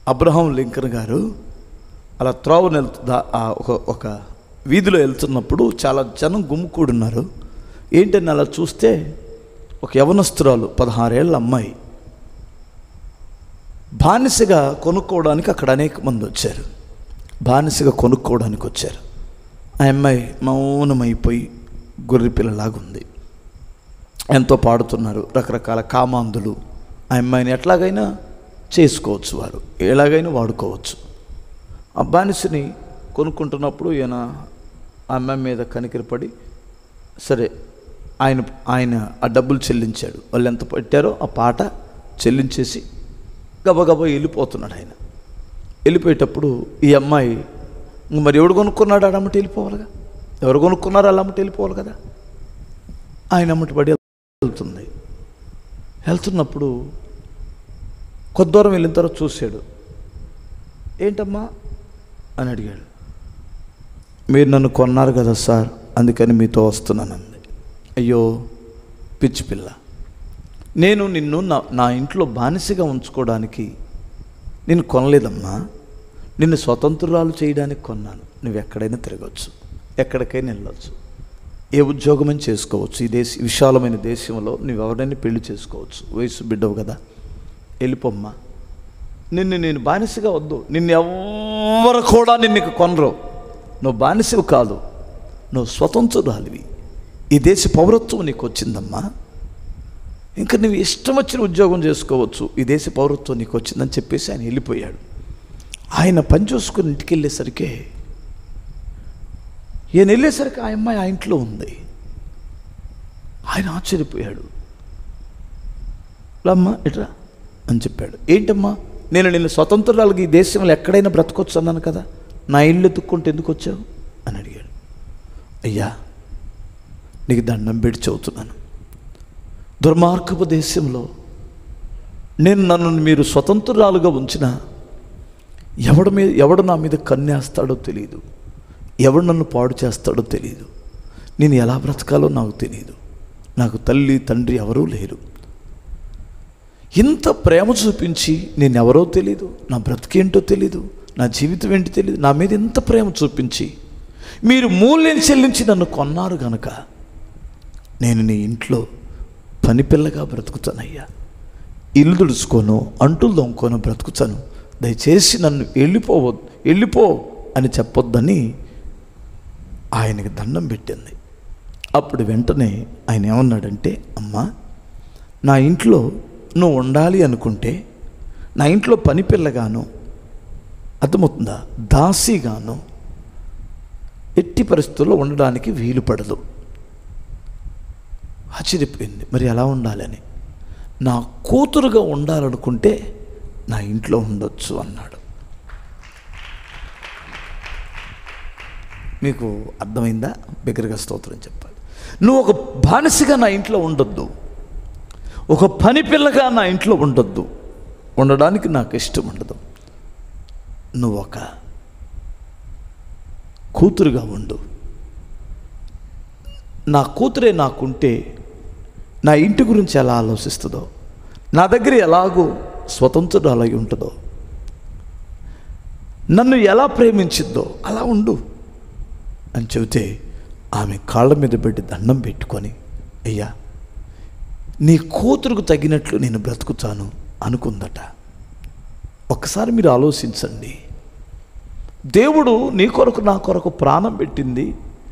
Abraham Lincoln గారు అలా త్రోవను వెళ్తుందా ఒక ఒక వీధిలో వెళ్తున్నప్పుడు చాలా జనం గుమ్ముకూడున్నారు ఏంటని అలా చూస్తే ఒక యవనస్తురాలు పదహారేళ్ళ అమ్మాయి బానిసగా కొనుక్కోవడానికి అక్కడ అనేక మంది వచ్చారు బానిసగా కొనుక్కోవడానికి వచ్చారు ఆ అమ్మాయి మౌనమైపోయి గొర్రె పిల్లలాగా ఉంది ఎంతో పాడుతున్నారు రకరకాల కామాంధులు ఆ అమ్మాయిని ఎట్లాగైనా చేసుకోవచ్చు వారు ఎలాగైనా వాడుకోవచ్చు ఆ బానిసని కొనుక్కుంటున్నప్పుడు ఈయన ఆ అమ్మాయి మీద కనికరపడి సరే ఆయన ఆయన ఆ డబ్బులు చెల్లించాడు వాళ్ళు ఎంత పెట్టారో ఆ పాట చెల్లించేసి గబగబా వెళ్ళిపోతున్నాడు ఆయన వెళ్ళిపోయేటప్పుడు ఈ అమ్మాయి ఇంక మరి ఎవడు కొనుక్కున్నాడు ఆడమ్మటి వెళ్ళిపోవాలిగా ఎవరు కొనుక్కున్నారో వాళ్ళ అమ్మటి వెళ్ళిపోవాలి కదా ఆయన అమ్మటి పడి వెళ్తుంది వెళ్తున్నప్పుడు కొద్ది దూరం వెళ్ళిన తర్వాత చూశాడు ఏంటమ్మా అని అడిగాడు మీరు నన్ను కొన్నారు కదా సార్ అందుకని మీతో వస్తున్నానంది అయ్యో పిచ్చి పిల్ల నేను నిన్ను నా నా ఇంట్లో బానిసగా ఉంచుకోవడానికి నేను కొనలేదమ్మా నిన్ను స్వతంత్రురాలు చేయడానికి కొన్నాను నువ్వు ఎక్కడైనా తిరగచ్చు ఎక్కడికైనా వెళ్ళొచ్చు ఏ ఉద్యోగమైనా చేసుకోవచ్చు ఈ దేశ విశాలమైన దేశంలో నువ్వు ఎవరైనా పెళ్లి చేసుకోవచ్చు వయసు బిడ్డవు కదా వెళ్ళిపోమ్మా నిన్ను నేను బానిసగా వద్దు నిన్ను ఎవ్వరు కూడా నిన్ను ఇక కొనరు నువ్వు బానిసవు కాదు నువ్వు స్వతంత్రురాలివి ఈ దేశ పౌరత్వం నీకు వచ్చిందమ్మా ఇంకా నువ్వు ఇష్టం వచ్చిన ఉద్యోగం చేసుకోవచ్చు ఈ దేశ పౌరత్వం నీకు వచ్చిందని చెప్పేసి ఆయన వెళ్ళిపోయాడు ఆయన పని చూసుకుని ఇంటికి వెళ్ళేసరికి ఈయన వెళ్ళేసరికి ఆ అమ్మాయి ఆ ఇంట్లో ఉంది ఆయన ఆశ్చర్యపోయాడు అమ్మ ఇట్రా అని చెప్పాడు ఏంటమ్మా నేను నిన్ను స్వతంత్రాలకి ఈ దేశంలో ఎక్కడైనా బ్రతకొచ్చు అన్నాను కదా నా ఇల్లు ఎత్తుక్కుంటే ఎందుకు వచ్చావు అని అడిగాడు అయ్యా నీకు దండం పెట్టి చదువుతున్నాను దుర్మార్గపు దేశంలో నేను నన్ను మీరు స్వతంత్రాలుగా ఉంచిన ఎవడు మీద ఎవడు నా మీద కన్నేస్తాడో తెలియదు ఎవడు నన్ను పాడు చేస్తాడో తెలియదు నేను ఎలా బ్రతకాలో నాకు తెలియదు నాకు తల్లి తండ్రి ఎవరూ లేరు ఇంత ప్రేమ చూపించి నేను ఎవరో తెలీదు నా బ్రతికేంటో తెలీదు నా జీవితం ఏంటో తెలియదు నా మీద ఇంత ప్రేమ చూపించి మీరు మూల్యం చెల్లించి నన్ను కొన్నారు గనక నేను నీ ఇంట్లో పనిపిల్లగా బ్రతుకుతానయ్యా ఇల్లు తుడుచుకోను అంటులు దొంగకోను బ్రతుకుతాను దయచేసి నన్ను వెళ్ళిపోవ వెళ్ళిపో అని చెప్పొద్దని ఆయనకి దండం పెట్టింది అప్పుడు వెంటనే ఆయన ఏమన్నాడంటే అమ్మా నా ఇంట్లో నువ్వు ఉండాలి అనుకుంటే నా ఇంట్లో పని పిల్లగాను అర్థమవుతుందా దాసిగాను ఎట్టి పరిస్థితుల్లో ఉండడానికి వీలు పడదు ఆశ్చర్యపోయింది మరి ఎలా ఉండాలని నా కూతురుగా ఉండాలనుకుంటే నా ఇంట్లో ఉండొచ్చు అన్నాడు మీకు అర్థమైందా బిగ్గరగా స్తోత్రం చెప్పాలి నువ్వు ఒక బానిసగా నా ఇంట్లో ఉండొద్దు ఒక పని పిల్లగా నా ఇంట్లో ఉండొద్దు ఉండడానికి నాకు ఇష్టం ఉండదు నువ్వు ఒక కూతురుగా ఉండు నా కూతురే నాకుంటే నా ఇంటి గురించి ఎలా ఆలోచిస్తుందో నా దగ్గర ఎలాగో స్వతంత్రురాలై ఉంటుందో నన్ను ఎలా ప్రేమించిద్దో అలా ఉండు అని చెబితే ఆమె కాళ్ళ మీద పెట్టి దండం పెట్టుకొని అయ్యా నీ కూతురుకు తగినట్లు నేను బ్రతుకుతాను అనుకుందట ఒక్కసారి మీరు ఆలోచించండి దేవుడు నీ కొరకు నా కొరకు ప్రాణం పెట్టింది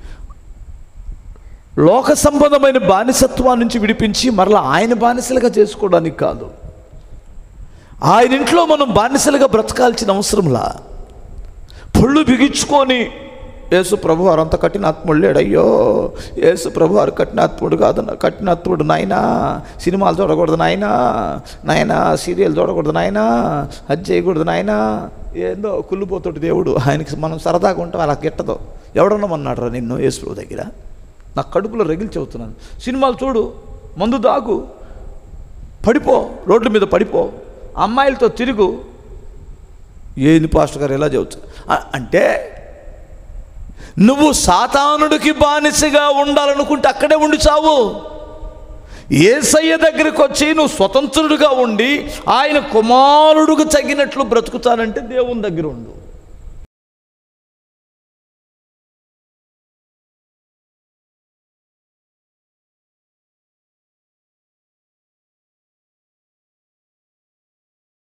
లోక సంబంధమైన బానిసత్వం నుంచి విడిపించి మరలా ఆయన బానిసలుగా చేసుకోవడానికి కాదు ఆయన ఇంట్లో మనం బానిసలుగా బ్రతకాల్సిన అవసరంలా పళ్ళు బిగించుకొని యేసు ప్రభు వారు అంత కఠినాత్ముడు లేడు అయ్యో యేసు ప్రభు వారు కఠినాత్ముడు కాదు కఠినాత్ముడు నాయనా సినిమాలు చూడకూడదు నాయనా నాయనా సీరియల్ చూడకూడదు నాయనా అది చేయకూడదు నాయనా ఏందో కుళ్ళిపోతాడు దేవుడు ఆయనకి మనం సరదాగా ఉంటాం అలా గిట్టదు ఎవడన్నామన్నాడు రా నిన్ను యేసు ప్రభు దగ్గర నా కడుపులో రగిలి చెబుతున్నాను సినిమాలు చూడు మందు దాగు పడిపో రోడ్ల మీద పడిపో అమ్మాయిలతో తిరుగు ఏంది పాస్టర్ గారు ఎలా చెబుతా అ- అంటే నువ్వు సాతానుడికి బానిసగా ఉండాలనుకుంటే అక్కడే ఉండి చావు ఏసయ్య దగ్గరికి వచ్చి నువ్వు స్వతంత్రుడిగా ఉండి ఆయన కుమారుడుకు తగినట్లు బ్రతుకుతానంటే దేవుని దగ్గర ఉండు